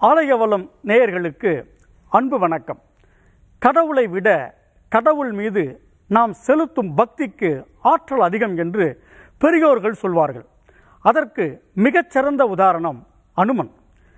ஆலயவளம் நேயர்களுக்கு அன்பு வணக்கம் கடவுளை விட கடவுள் மீது நாம் செலுத்தும் பக்திக்கு ஆற்றல் அதிகம் என்று பெரியோர்கள் சொல்வார்கள் அதற்கு மிகச்சிறந்த உதாரணம் அனுமன்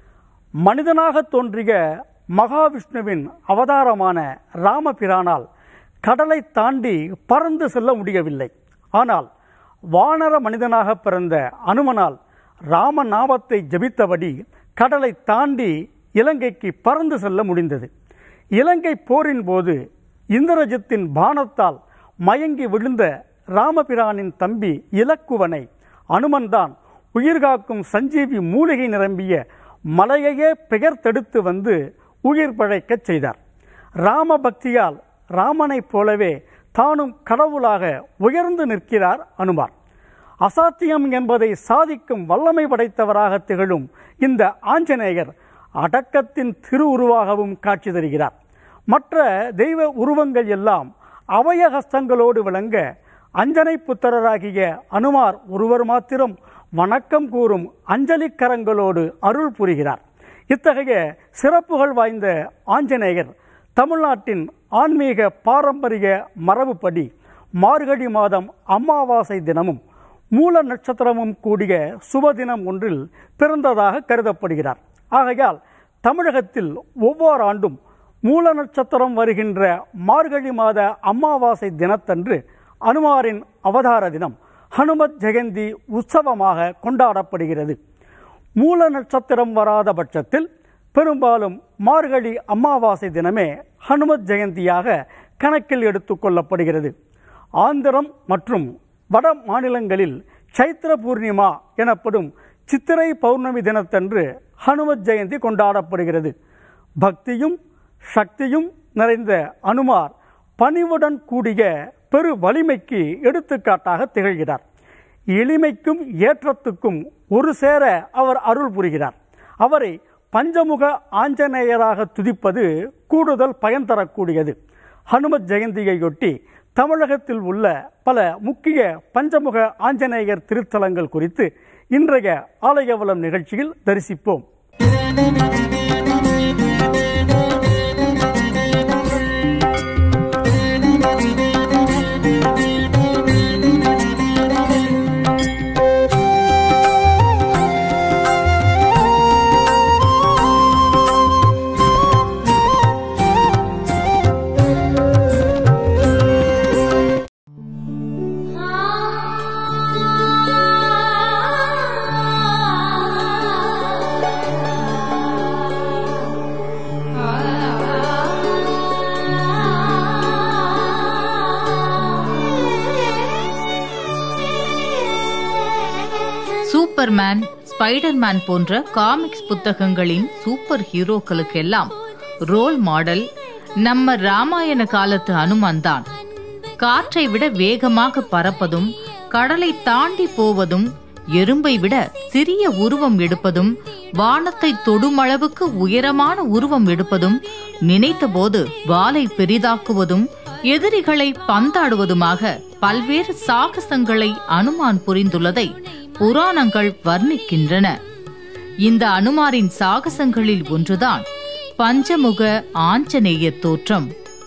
மனிதனாக தோன்றிய மகாவிஷ்ணுவின் அவதாரமான ராமபிரானால் கடலை தாண்டி பறந்து செல்ல முடியவில்லை ஆனால் வானர மனிதனாக பிறந்த அனுமனால் ராமநாமத்தை ஜபித்தபடி கடலை தாண்டி இலங்கைக்கு பறந்து செல்ல முடிந்தது இலங்கை போரின் போது இந்திரஜித்தின் பானத்தால் மயங்கி விழுந்த ராமபிரானின் தம்பி இலக்குவனை அனுமன்தான் உயிர்காக்கும் சஞ்சீவி மூலிகை நிரம்பிய மலையையே பெயர்த்தெடுத்து வந்து உயிர் பழைக்கச் செய்தார் ராம பக்தியால் ராமனைப் போலவே தானும் கடவுளாக உயர்ந்து நிற்கிறார் அனுமார் அசாத்தியம் என்பதை சாதிக்கும் வல்லமை படைத்தவராக திகழும் இந்த ஆஞ்சநேயர் அடக்கத்தின் திருவுருவாகவும் காட்சி தருகிறார் மற்ற தெய்வ உருவங்கள் எல்லாம் அபயஹஸ்தங்களோடு விளங்க அஞ்சனை புத்திரராகிய அனுமார் ஒருவர் மாத்திரம் வணக்கம் கூறும் அஞ்சலி கரங்களோடு அருள் புரிகிறார் இத்தகைய சிறப்புகள் வாய்ந்த ஆஞ்சநேயர் தமிழ்நாட்டின் ஆன்மீக பாரம்பரிய மரபுப்படி மார்கழி மாதம் அமாவாசை தினமும் மூல நட்சத்திரமும் கூடிய சுபதினம் ஒன்றில் பிறந்ததாக கருதப்படுகிறார் ஆகையால் தமிழகத்தில் ஒவ்வொரு ஆண்டும் மூல நட்சத்திரம் வருகின்ற மார்கழி மாத அமாவாசை தினத்தன்று அனுமாரின் அவதார தினம் ஹனுமத் ஜெயந்தி உற்சவமாக கொண்டாடப்படுகிறது மூல நட்சத்திரம் வராத பட்சத்தில் பெரும்பாலும் மார்கழி அமாவாசை தினமே ஹனுமத் ஜெயந்தியாக கணக்கில் எடுத்துக்கொள்ளப்படுகிறது ஆந்திரம் மற்றும் வட மாநிலங்களில் சைத்திர பூர்ணிமா எனப்படும் சித்திரை பௌர்ணமி தினத்தன்று ஹனுமத் ஜெயந்தி கொண்டாடப்படுகிறது பக்தியும் சக்தியும் நிறைந்த அனுமார் பணிவுடன் கூடிய பெரு வலிமைக்கு எடுத்துக்காட்டாக திகழ்கிறார் எளிமைக்கும் ஏற்றத்துக்கும் ஒரு சேர அவர் அருள் புரிகிறார் அவரை பஞ்சமுக ஆஞ்சநேயராக துதிப்பது கூடுதல் பயன் தரக்கூடியது ஹனுமத் ஜெயந்தியையொட்டி தமிழகத்தில் உள்ள பல முக்கிய பஞ்சமுக ஆஞ்சநேயர் திருத்தலங்கள் குறித்து இன்றைய ஆலயவலம் நிகழ்ச்சியில் தரிசிப்போம் சூப்பர்மேன் ஸ்பைடர்மேன் போன்ற காமிக்ஸ் புத்தகங்களின் சூப்பர் ஹீரோக்களுக்கெல்லாம் ரோல் மாடல் நம்ம ராமாயண காலத்து அனுமான் தான் காற்றை விட வேகமாக பறப்பதும் கடலை தாண்டி போவதும் எறும்பை விட சிறிய உருவம் எடுப்பதும் வானத்தை தொடுமளவுக்கு உயரமான உருவம் எடுப்பதும் நினைத்தபோது வாளை பெரிதாக்குவதும் எதிரிகளை பந்தாடுவதுமாக பல்வேறு சாகசங்களை அனுமான் புரிந்துள்ளதை புராணங்கள் வர்ணிக்கின்றன இந்த அனுமாரின் சாகசங்களில் ஒன்றுதான் பஞ்சமுக ஆஞ்சநேயர் தோற்றம்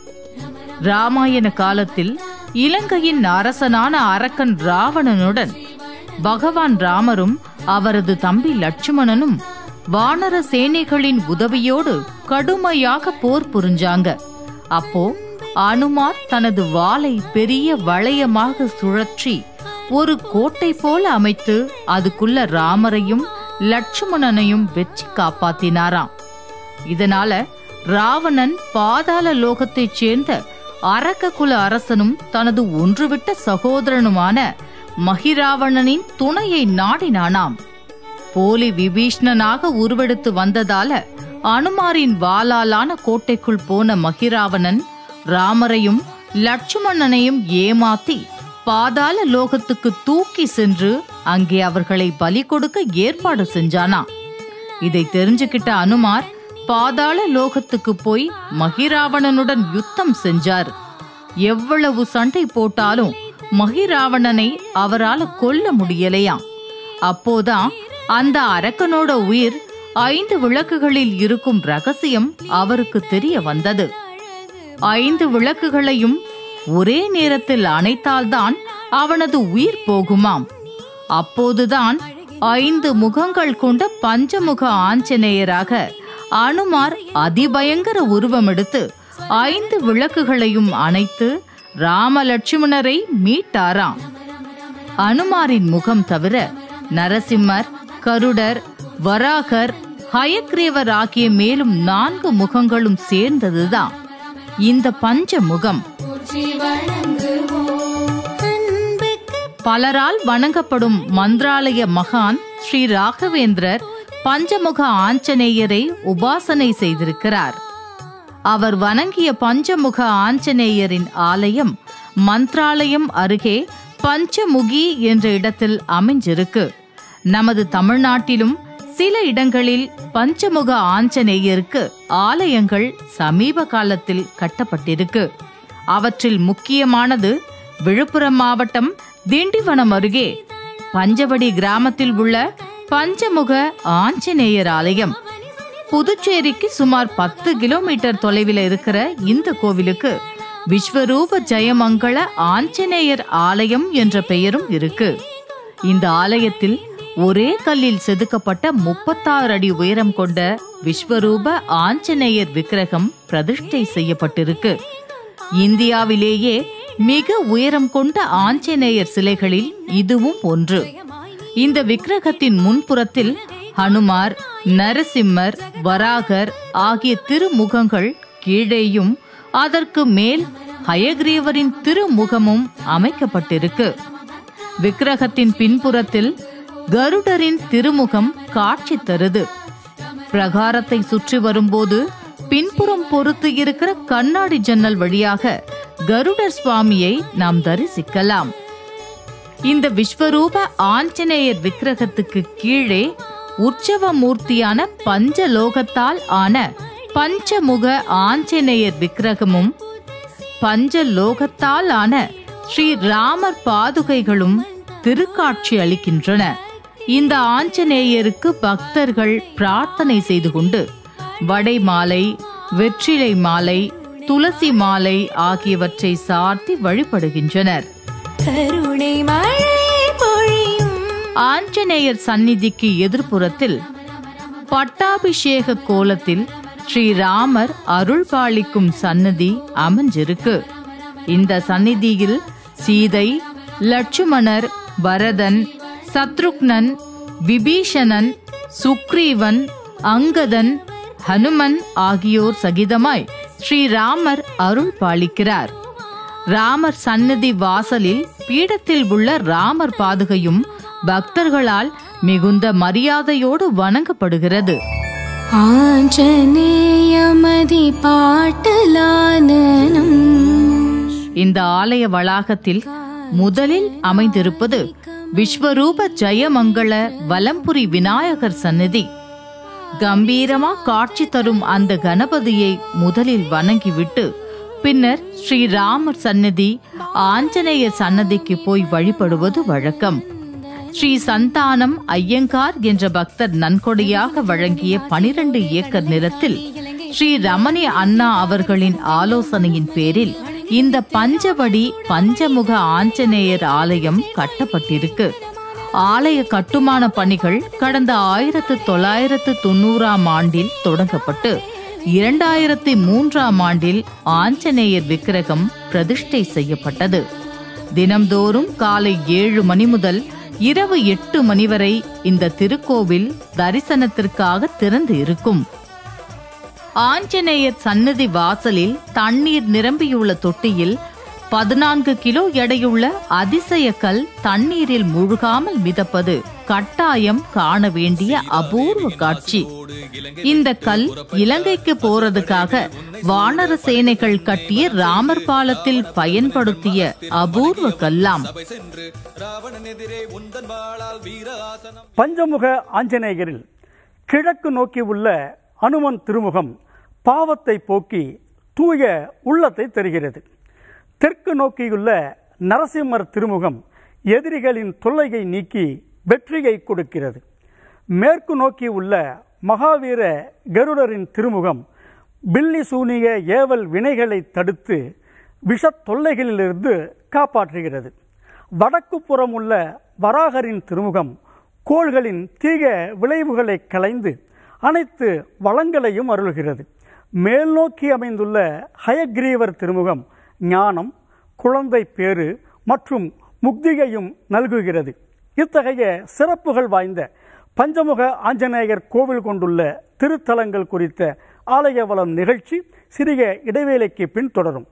ராமாயண காலத்தில் இலங்கையின் அரசனான அரக்கன் ராவணனுடன் பகவான் ராமரும் அவரது தம்பி லட்சுமணனும் வானர சேனைகளின் உதவியோடு கடுமையாக போர் புரிஞ்சாங்க அப்போ அனுமார் தனது வாளை பெரிய வளையமாக சுழற்றி ஒரு கோட்டை போல அமைத்து அதுக்குள்ள ராமரையும் லட்சுமணனையும் வெற்றி காப்பாத்தினாராம் இதனால ராவணன் பாதாள லோகத்தைச் சேர்ந்த அரக்க குல அரசனும் தனது ஒன்றுவிட்ட சகோதரனுமான மகிராவணனின் துணையை நாடினானாம் போலி விபீஷ்ணனாக உருவெடுத்து வந்ததால அனுமாரின் வாளாலான கோட்டைக்குள் போன மகிராவணன் ராமரையும் லட்சுமணனையும் ஏமாத்தி பாதாள லோகத்துக்கு தூக்கி சென்று அங்கே அவர்களை பலி கொடுக்க ஏற்பாடு செஞ்சானா இதை தெரிஞ்சுக்கிட்ட அனுமார் பாதாள லோகத்துக்கு போய் மகிராவணனுடன் யுத்தம் செஞ்சார் எவ்வளவு சண்டை போட்டாலும் மகிராவணனை அவரால கொல்ல முடியலையாம் அப்போதான் அந்த அரக்கனோட உயிர் ஐந்து விளக்குகளில் இருக்கும் ரகசியம் அவருக்கு தெரிய வந்தது ஐந்து விளக்குகளையும் ஒரே நேரத்தில் அணைத்தால்தான் அவனது உயிர் போகுமாம் அப்போதுதான் ஐந்து முகங்கள் கொண்ட பஞ்சமுக ஆஞ்சநேயராக அனுமார் அதிபயங்கர உருவமெடுத்து ஐந்து விளக்குகளையும் அணைத்து ராமலட்சுமணரை மீட்டாராம் அனுமாரின் முகம் தவிர நரசிம்மர் கருடர் வராகர் ஹயக்ரீவர் ஆகிய மேலும் நான்கு முகங்களும் சேர்ந்ததுதான் இந்த பஞ்ச முகம் பலரால் வணங்கப்படும் மந்திராலய மகான் ஸ்ரீ ராகவேந்திரர் பஞ்சமுக ஆஞ்சநேயரை உபாசனை செய்திருக்கிறார் அவர் வணங்கிய பஞ்சமுக ஆஞ்சநேயரின் ஆலயம் மந்த்ராலயம் அருகே பஞ்சமுகி என்ற இடத்தில் அமைஞ்சிருக்கு நமது தமிழ்நாட்டிலும் சில இடங்களில் பஞ்சமுக ஆஞ்சநேயருக்கு ஆலயங்கள் சமீப காலத்தில் கட்டப்பட்டிருக்கு அவற்றில் முக்கியமானது விழுப்புரம் மாவட்டம் திண்டிவனம் அருகே பஞ்சவடி கிராமத்தில் உள்ள பஞ்சமுக ஆஞ்சநேயர் ஆலயம் புதுச்சேரிக்கு சுமார் பத்து கிலோமீட்டர் தொலைவில் இருக்கிற இந்த கோவிலுக்கு விஸ்வரூப ஜெயமங்கள ஆஞ்சநேயர் ஆலயம் என்ற பெயரும் இருக்கு இந்த ஆலயத்தில் ஒரே கல்லில் செதுக்கப்பட்ட முப்பத்தாறு அடி உயரம் கொண்ட விஸ்வரூப ஆஞ்சநேயர் விக்கிரகம் பிரதிஷ்டை செய்யப்பட்டிருக்கு இந்தியாவிலேயே மிக உயரம் கொண்ட ஆஞ்சநேயர் சிலைகளில் இதுவும் ஒன்று இந்த விக்கிரகத்தின் முன்புறத்தில் ஹனுமார் நரசிம்மர் வராகர் ஆகிய திருமுகங்கள் கீழேயும் அதற்கு மேல் ஹயக்ரீவரின் திருமுகமும் அமைக்கப்பட்டிருக்கு விக்கிரகத்தின் பின்புறத்தில் கருடரின் திருமுகம் காட்சி தருது பிரகாரத்தை சுற்றி வரும்போது பின்புறம் பொறுத்து இருக்கிற கண்ணாடி ஜன்னல் வழியாக கருடர் சுவாமியை நாம் தரிசிக்கலாம் இந்த விஸ்வரூப ஆஞ்சநேயர் விக்கிரகத்துக்கு கீழே உற்சவ மூர்த்தியான பஞ்சலோகத்தால் ஆன பஞ்சமுக ஆஞ்சநேயர் விக்கிரகமும் பஞ்சலோகத்தால் ஆன ஸ்ரீ ராமர் பாதுகைகளும் திருக்காட்சி அளிக்கின்றன இந்த ஆஞ்சநேயருக்கு பக்தர்கள் பிரார்த்தனை செய்து கொண்டு வடை மாலை வெற்றிலை மாலை துளசி மாலை ஆகியவற்றை சார்த்தி வழிபடுகின்றனர் கருணை மழை பொழியும் ஆஞ்சநேயர் சந்நிதிக்கு எதிர்ப்புறத்தில் பட்டாபிஷேக கோலத்தில் ஸ்ரீராமர் அருள் பாலிக்கும் சன்னதி அமைஞ்சிருக்கு இந்த சந்நிதியில் சீதை லட்சுமணர் பரதன் சத்ருக்னன் விபீஷணன் சுக்ரீவன் அங்கதன் ஹனுமன் ஆகியோர் சகிதமாய் ஸ்ரீராமர் அருள் பாலிக்கிறார் ராமர் சந்நிதி வாசலில் பீடத்தில் உள்ள ராமர் பாதுகையும் பக்தர்களால் மிகுந்த மரியாதையோடு வணங்கப்படுகிறது ஆஞ்சநேயமதி பாட்டலானனம் இந்த ஆலய வளாகத்தில் முதலில் அமைந்திருப்பது விஸ்வரூப ஜெயமங்கள வலம்புரி விநாயகர் சந்நிதி கம்பீரமா காட்சி தரும் அந்த கணபதியை முதலில் வணங்கிவிட்டு பின்னர் ஸ்ரீராமர் சந்நிதி ஆஞ்சநேயர் சன்னதிக்கு போய் வழிபடுவது வழக்கம் ஸ்ரீ சந்தானம் ஐயங்கார் என்ற பக்தர் நன்கொடையாக வழங்கிய பனிரெண்டு ஏக்கர் நிலத்தில் ஸ்ரீ ரமணி அண்ணா அவர்களின் ஆலோசனையின் பேரில் இந்த பஞ்சவடி பஞ்சமுக ஆஞ்சநேயர் ஆலயம் கட்டப்பட்டிருக்கு ஆலய கட்டுமான பணிகள் கடந்த ஆயிரத்து தொள்ளாயிரத்து தொண்ணூறாம் ஆண்டில் தொடங்கப்பட்டு இரண்டாயிரத்தி மூன்றாம் ஆண்டில் ஆஞ்சநேயர் விக்கிரகம் பிரதிஷ்டை செய்யப்பட்டது தினம்தோறும் காலை ஏழு மணி முதல் இரவு எட்டு மணி வரை இந்த திருக்கோவில் தரிசனத்திற்காக திறந்து இருக்கும் ஆஞ்சநேயர் சன்னதி வாசலில் தண்ணீர் நிரம்பியுள்ள தொட்டியில் பதினான்கு கிலோ எடையுள்ள அதிசய கல் தண்ணீரில் முழுகாமல் மிதப்பது கட்டாயம் காண வேண்டிய அபூர்வ காட்சி இந்த கல் இலங்கைக்கு போறதுக்காக வானர சேனைகள் கட்டிய ராமர் பாலத்தில் பயன்படுத்திய அபூர்வ கல்லாம் பஞ்சமுக ஆஞ்சநேயரில் கிழக்கு நோக்கி உள்ள அனுமன் திருமுகம் பாவத்தை போக்கி தூய உள்ளத்தை தருகிறது தெற்கு நோக்கியுள்ள நரசிம்மர் திருமுகம் எதிரிகளின் தொல்லையை நீக்கி வெற்றியை கொடுக்கிறது மேற்கு நோக்கி உள்ள மகாவீர கருடரின் திருமுகம் பில்லி சூனிய ஏவல் வினைகளை தடுத்து விஷத் தொல்லைகளிலிருந்து காப்பாற்றுகிறது வடக்கு புறம் உள்ள வராகரின் திருமுகம் கோள்களின் தீய விளைவுகளை களைந்து அனைத்து வளங்களையும் அருள்கிறது மேல் நோக்கி அமைந்துள்ள ஹயக்ரீவர் திருமுகம் ஞானம் குழந்தை பேறு மற்றும் முக்தியையும் நல்குகிறது இத்தகைய சிறப்புகள் வாய்ந்த பஞ்சமுக ஆஞ்சநேயர் கோவில் கொண்டுள்ள திருத்தலங்கள் குறித்த ஆலயவளம் நிகழ்ச்சி சிறிய இடைவேளைக்கு பின் தொடரும்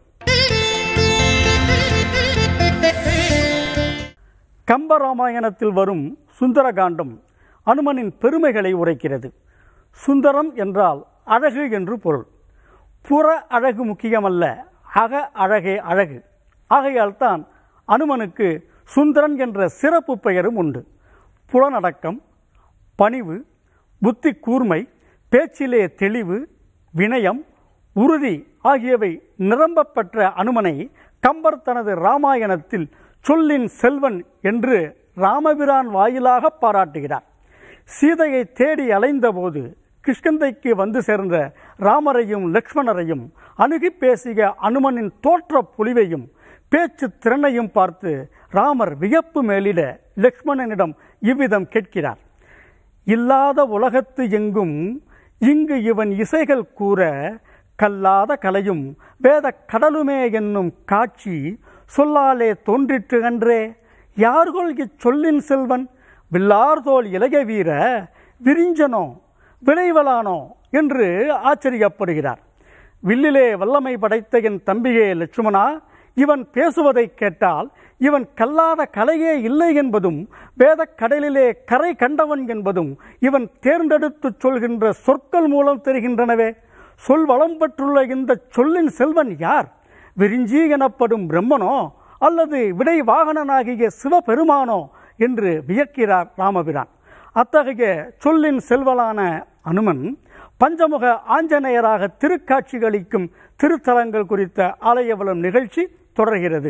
கம்பராமாயணத்தில் வரும் சுந்தரகாண்டம் அனுமனின் பெருமைகளை உரைக்கிறது சுந்தரம் என்றால் அழகு என்று பொருள் புற அழகு முக்கியமல்ல அக அழகே அழகு ஆகையால் தான் அனுமனுக்கு சுந்தரன் என்ற சிறப்பு பெயரும் உண்டு புலனடக்கம் பணிவு புத்தி கூர்மை பேச்சிலே தெளிவு வினயம் உறுதி ஆகியவை நிரம்பப் பெற்ற அனுமனை கம்பர் தனது ராமாயணத்தில் சொல்லின் செல்வன் என்று ராமபிரான் வாயிலாக பாராட்டுகிறார் சீதையை தேடி அலைந்தபோது கிஷ்கந்தைக்கு வந்து சேர்ந்த ராமரையும் லக்ஷ்மணரையும் அணுகி பேசிய அனுமனின் தோற்ற பொலிவையும் பேச்சு திறனையும் பார்த்து ராமர் வியப்பு மேலிட லக்ஷ்மணனிடம் இவ்விதம் கேட்கிறார் இல்லாத உலகத்து எங்கும் இங்கு இவன் இசைகள் கூற கல்லாத கலையும் வேத கடலுமே என்னும் காட்சி சொல்லாலே தோன்றிற்று அன்றே யார்கொள் இச்சொல்லின் செல்வன் வில்லார்தோல் இளைய வீர விரிஞ்சனோ விளைவலானோ என்று ஆச்சரியப்படுகிறார் வில்லிலே வல்லமை படைத்த என் தம்பியே லட்சுமணா இவன் பேசுவதைக் கேட்டால் இவன் கல்லாத கலையே இல்லை என்பதும் வேதக் கடலிலே கரை கண்டவன் என்பதும் இவன் தேர்ந்தெடுத்து சொல்கின்ற சொற்கள் மூலம் தெரிகின்றனவே சொல் வளம் பெற்றுள்ள இந்த சொல்லின் செல்வன் யார் விரிஞ்சி எனப்படும் பிரம்மனோ அல்லது விடை வாகனனாகிய சிவபெருமானோ என்று வியக்கிறார் ராமபிரான் அத்தகைய சொல்லின் செல்வலான அனுமன் பஞ்சமுக ஆஞ்சநேயராக திருக்காட்சிகளிக்கும் திருத்தலங்கள் குறித்த ஆலயவளம் நிகழ்ச்சி தொடர்கிறது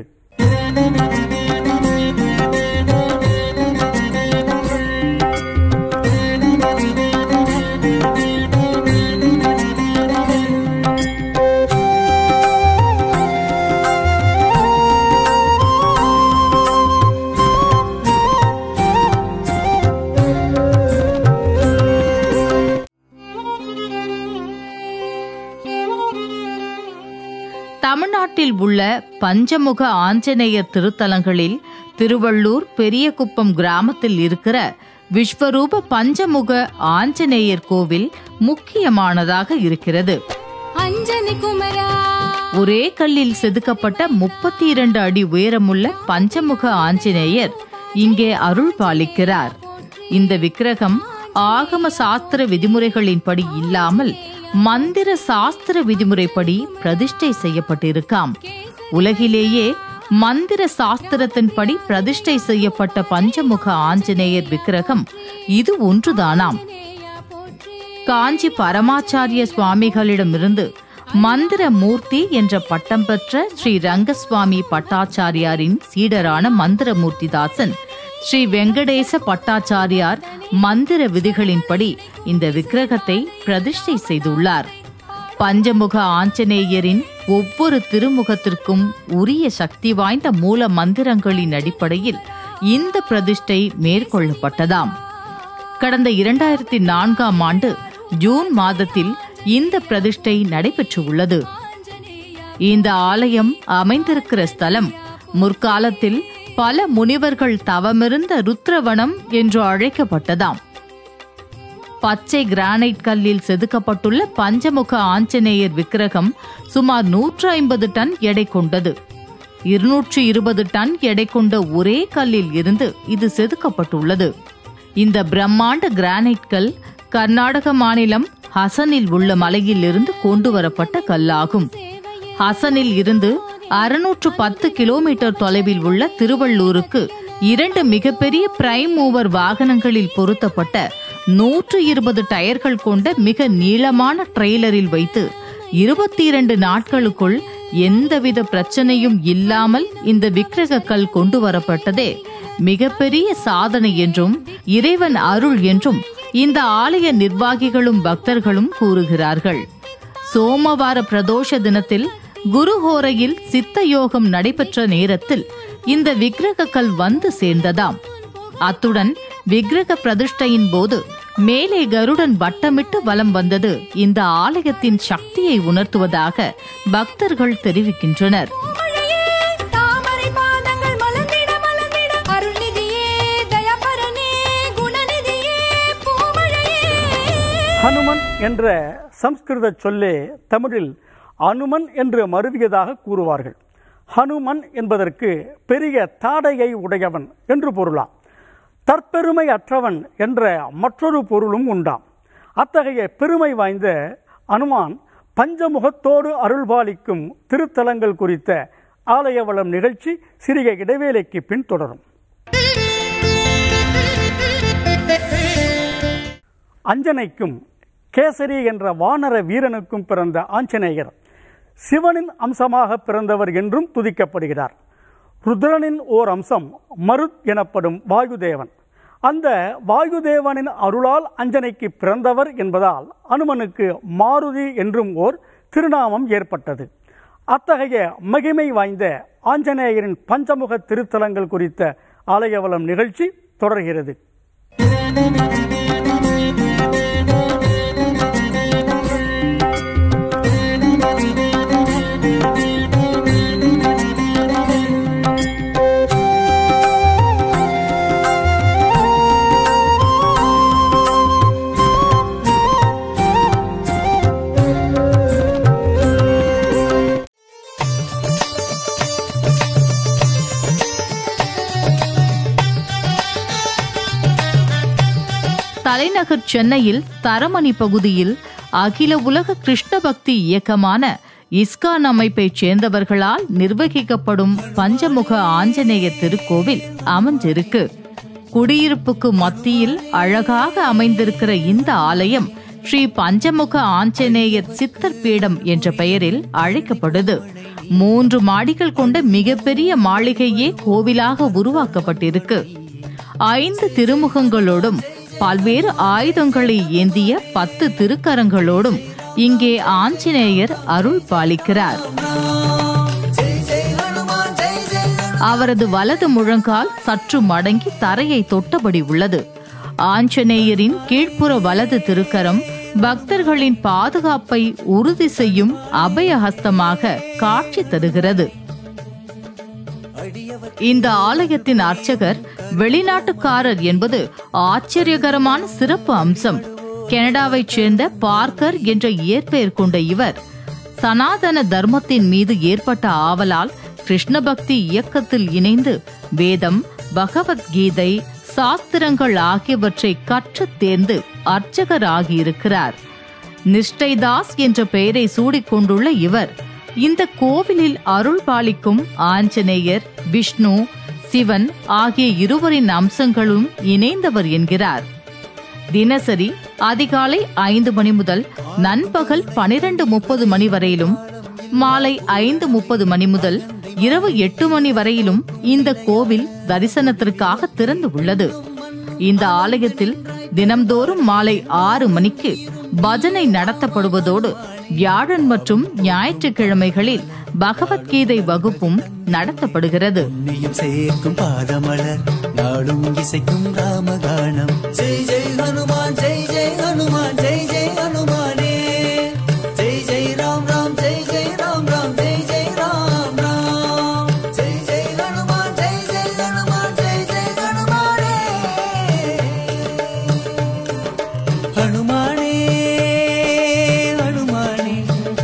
தமிழ்நாட்டில் உள்ள பஞ்சமுக ஆஞ்சநேயர் திருத்தலங்களில் திருவள்ளூர் பெரியகுப்பம் கிராமத்தில் இருக்கிற விஸ்வரூப பஞ்சமுக ஆஞ்சநேயர் கோவில் முக்கியமானதாக இருக்கிறது அஞ்சனி குமரா ஒரே கல்லில் செதுக்கப்பட்ட முப்பத்தி இரண்டு அடி உயரமுள்ள பஞ்சமுக ஆஞ்சநேயர் இங்கே அருள் பாலிக்கிறார் இந்த விக்கிரகம் ஆகம சாஸ்திர விதிமுறைகளின்படி இல்லாமல் மந்திர சாஸ்திர விதிமுறைப்படி பிரதிஷ்டை செய்யப்பட்டிருக்காம் உலகிலேயே மந்திர சாஸ்திரத்தின்படி பிரதிஷ்டை செய்யப்பட்ட பஞ்சமுக ஆஞ்சநேயர் விக்கிரகம் இது ஒன்றுதானாம் காஞ்சி பரமாச்சாரிய சுவாமிகளிடமிருந்து மந்திர மூர்த்தி என்ற பட்டம் பெற்ற ஸ்ரீ ரங்கசுவாமி பட்டாச்சாரியாரின் சீடரான மந்திரமூர்த்திதாசன் ஸ்ரீ வெங்கடேச பட்டாச்சாரியார் மந்திர விதிகளின்படி இந்த விக்கிரகத்தை பிரதிஷ்டை செய்துள்ளார் பஞ்சமுக ஆஞ்சநேயரின் ஒவ்வொரு திருமுகத்திற்கும் உரிய சக்தி வாய்ந்த மூல மந்திரங்களின் அடிப்படையில் இந்த பிரதிஷ்டை மேற்கொள்ளப்பட்டதாம் கடந்த இரண்டாயிரத்தி நான்காம் ஆண்டு ஜூன் மாதத்தில் இந்த பிரதிஷ்டை நடைபெற்றுள்ளது இந்த ஆலயம் அமைந்திருக்கிற ஸ்தலம் முற்காலத்தில் பல முனிவர்கள் தவமிருந்த ருத்ரவனம் என்று அழைக்கப்பட்டதாம் பச்சை கிரானைட் கல்லில் செதுக்கப்பட்டுள்ள பஞ்சமுக ஆஞ்சநேயர் விக்கிரகம் சுமார் நூற்று ஐம்பது டன் எடை கொண்டது இருநூற்று இருபது டன் எடை கொண்ட ஒரே கல்லில் இருந்து இது செதுக்கப்பட்டுள்ளது இந்த பிரம்மாண்ட கிரானைட் கல் கர்நாடக மாநிலம் ஹசனில் உள்ள மலையில் இருந்து கொண்டு வரப்பட்ட கல்லாகும் ஹசனில் இருந்து அறுநூற்று பத்து கிலோமீட்டர் தொலைவில் உள்ள திருவள்ளூருக்கு இரண்டு மிகப்பெரிய பிரைம் மூவர் வாகனங்களில் பொருத்தப்பட்ட நூற்று இருபது டயர்கள் கொண்ட மிக நீளமான ட்ரெய்லரில் வைத்து இருபத்தி இரண்டு நாட்களுக்குள் எந்தவித பிரச்சனையும் இல்லாமல் இந்த விக்கிரக கல் கொண்டு வரப்பட்டதே மிகப்பெரிய சாதனை என்றும் இறைவன் அருள் என்றும் இந்த ஆலய நிர்வாகிகளும் பக்தர்களும் கூறுகிறார்கள் சோமவார பிரதோஷ தினத்தில் குருஹோரையில் சித்த யோகம் நடைபெற்ற நேரத்தில் இந்த விக்கிரக கல் வந்து சேர்ந்ததாம் அத்துடன் விக்கிரக பிரதிஷ்டையின் போது மேலே கருடன் வட்டமிட்டு வலம் வந்தது இந்த ஆலயத்தின் சக்தியை உணர்த்துவதாக பக்தர்கள் தெரிவிக்கின்றனர் மழையே, தாமரை பாதங்கள் மலர்ந்திட மலர்ந்திட அருள்நிதியே தயாபரனே குணநிதியே பூமழையே ஹனுமன் என்ற சம்ஸ்கிருத சொல்லே தமிழில் அனுமன் என்று மருவியதாக கூறுவார்கள் ஹனுமன் என்பதற்கு பெரிய தாடையை உடையவன் என்று பொருளாம் தற்பெருமை அற்றவன் என்ற மற்றொரு பொருளும் உண்டாம் அத்தகைய பெருமை வாய்ந்த அனுமான் பஞ்சமுகத்தோடு அருள்பாலிக்கும் திருத்தலங்கள் குறித்த ஆலய வளம் நிகழ்ச்சி சிறிய இடைவேளைக்கு பின் தொடரும் அஞ்சனைக்கும் கேசரி என்ற வானர வீரனுக்கும் பிறந்த ஆஞ்சநேயர் சிவனின் அம்சமாக பிறந்தவர் என்றும் துதிக்கப்படுகிறார் ருத்ரனின் ஓர் அம்சம் மருத் எனப்படும் வாயுதேவன் அந்த வாயுதேவனின் அருளால் அஞ்சனைக்கு பிறந்தவர் என்பதால் அனுமனுக்கு மாருதி என்றும் ஓர் திருநாமம் ஏற்பட்டது அத்தகைய மகிமை வாய்ந்த ஆஞ்சநேயரின் பஞ்சமுக திருத்தலங்கள் குறித்த ஆலயவளம் நிகழ்ச்சி தொடர்கிறது தலைநகர் சென்னையில் தரமணி பகுதியில் அகில உலக கிருஷ்ண பக்தி இயக்கமான இஸ்கான் அமைப்பைச் சேர்ந்தவர்களால் நிர்வகிக்கப்படும் பஞ்சமுக ஆஞ்சநேய திருக்கோவில் அமைஞ்சிருக்கு குடியிருப்புக்கு மத்தியில் அழகாக அமைந்திருக்கிற இந்த ஆலயம் ஸ்ரீ பஞ்சமுக ஆஞ்சநேயர் சித்தர் பீடம் என்ற பெயரில் அழைக்கப்படுது மூன்று மாடிகள் கொண்ட மிகப்பெரிய மாளிகையே கோவிலாக உருவாக்கப்பட்டிருக்கு ஐந்து திருமுகங்களோடும் பல்வேறு ஆயுதங்களை ஏந்திய பத்து திருக்கரங்களோடும் இங்கே ஆஞ்சநேயர் அருள் பாலிக்கிறார் அவரது வலது முழங்கால் சற்று மடங்கி தரையை தொட்டபடி உள்ளது ஆஞ்சநேயரின் கீழ்ப்புற வலது திருக்கரம் பக்தர்களின் பாதுகாப்பை உறுதி செய்யும் அபயஹஸ்தமாக காட்சி தருகிறது இந்த ஆலயத்தின் அர்ச்சகர் வெளிநாட்டுக்காரர் என்பது ஆச்சரியகரமான சிறப்பு அம்சம் கனடாவைச் சேர்ந்த பார்க்கர் என்ற இயற்பெயர் கொண்ட இவர் சனாதன தர்மத்தின் மீது ஏற்பட்ட ஆவலால் கிருஷ்ண பக்தி இயக்கத்தில் இணைந்து வேதம் பகவத்கீதை சாஸ்திரங்கள் ஆகியவற்றை கற்றுத் தேர்ந்து அர்ச்சகர் ஆகியிருக்கிறார் நிஷ்டைதாஸ் என்ற பெயரை சூடிக்கொண்டுள்ள இவர் இந்த கோவிலில் அருள் பாலிக்கும் ஆஞ்சநேயர் விஷ்ணு சிவன் ஆகிய இருவரின் அம்சங்களும் இணைந்தவர் என்கிறார் தினசரி அதிகாலை ஐந்து மணி முதல் நண்பகல் பனிரெண்டு முப்பது மணி வரையிலும் மாலை ஐந்து முப்பது மணி முதல் இரவு எட்டு மணி வரையிலும் இந்த கோவில் தரிசனத்திற்காக திறந்து உள்ளது இந்த ஆலயத்தில் தினம்தோறும் மாலை ஆறு மணிக்கு பஜனை நடத்தப்படுவதோடு வியாழன் மற்றும் ஞாயிற்றுக்கிழமைகளில் பகவத்கீதை வகுப்பும் நடத்தப்படுகிறது புண்ணியம் சேர்க்கும் பாதமலர் நாடும் இசைக்கும் ராமகானம் ஜெய் ஜெய் ஹனுமான் ஜெய் ஜெய் ஹனுமான் ஜெய் ஜெய் ஹனுமானே ஜெய் ஜெய் ராம் ராம் ஜெய் ஜெய் ராம் ராம் ஜெய் ஜெய் ராம் ராம் ஜெய் ஜெய் ஹனுமான் ஜெய் ஜெய் ஹனுமான் ஜெய் ஜெய் ஹனுமானே ஹனுமானே ஹனுமானே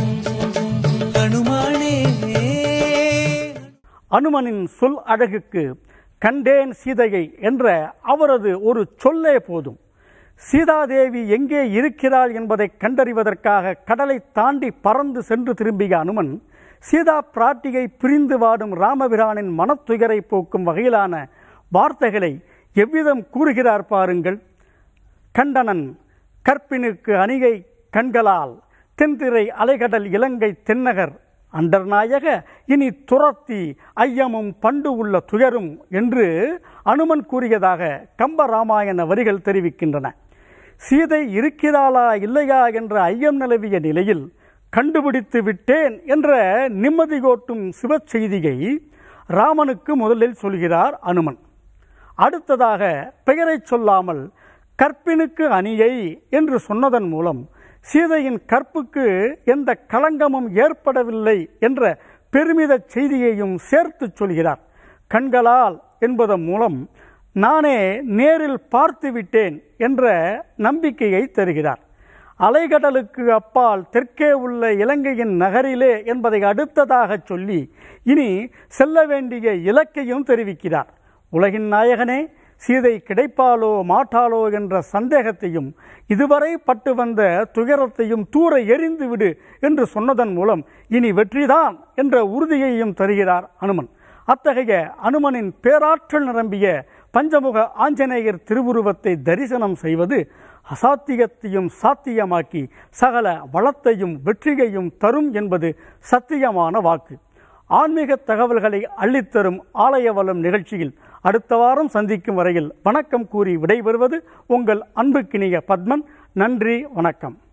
ஹனுமானே அனுமனின் சொல் அழகுக்கு கண்டேன் சீதையை என்ற அவரது ஒரு சொல்லே போதும் சீதாதேவி எங்கே இருக்கிறாள் என்பதை கண்டறிவதற்காக கடலை தாண்டி பறந்து சென்று திரும்பிய அனுமன் சீதா பிராட்டியை பிரிந்து வாடும் ராமபிரானின் மனத்துயரை போக்கும் வகையிலான வார்த்தைகளை எவ்விதம் கூறுகிறார் பாருங்கள் கண்டனன் கற்பினுக்கு அணிகை கண்களால் தென்திரை அலைகடல் இலங்கை தென்னகர் அண்டர்நாயக இனி துரத்தி ஐயமும் பண்டு உள்ள துயரும் என்று அனுமன் கூறியதாக கம்ப ராமாயண வரிகள் தெரிவிக்கின்றன சீதை இருக்கிறாளா இல்லையா என்ற ஐயம் நிலவிய நிலையில் கண்டுபிடித்து விட்டேன் என்ற நிம்மதி கோட்டும் சிவச் செய்தியை ராமனுக்கு முதலில் சொல்கிறார் அனுமன் அடுத்ததாக பெயரை சொல்லாமல் கற்பினுக்கு அணியை என்று சொன்னதன் மூலம் சீதையின் கற்புக்கு எந்த களங்கமும் ஏற்படவில்லை என்ற பெருமித செய்தியையும் சேர்த்து சொல்கிறார் கண்களால் என்பதன் மூலம் நானே நேரில் பார்த்து விட்டேன் என்ற நம்பிக்கையை தருகிறார் அலைகடலுக்கு அப்பால் தெற்கே உள்ள இலங்கையின் நகரிலே என்பதை அடுத்ததாக சொல்லி இனி செல்ல வேண்டிய இலக்கையும் தெரிவிக்கிறார் உலகின் நாயகனே சீதை கிடைப்பாலோ மாட்டாளோ என்ற சந்தேகத்தையும் இதுவரை பட்டு வந்த துயரத்தையும் தூர எறிந்து விடு என்று சொன்னதன் மூலம் இனி வெற்றிதான் என்ற உறுதியையும் தருகிறார் அனுமன் அத்தகைய அனுமனின் பேராற்றல் நிரம்பிய பஞ்சமுக ஆஞ்சநேயர் திருவுருவத்தை தரிசனம் செய்வது அசாத்தியத்தையும் சாத்தியமாக்கி சகல வளத்தையும் வெற்றியையும் தரும் என்பது சத்தியமான வாக்கு ஆன்மீக தகவல்களை அள்ளித்தரும் ஆலயவலம் நிகழ்ச்சியில் அடுத்த வாரம் சந்திக்கும் வரையில் வணக்கம் கூறி விடைபெறுவது உங்கள் அன்புக்கினிய பத்மன் நன்றி வணக்கம்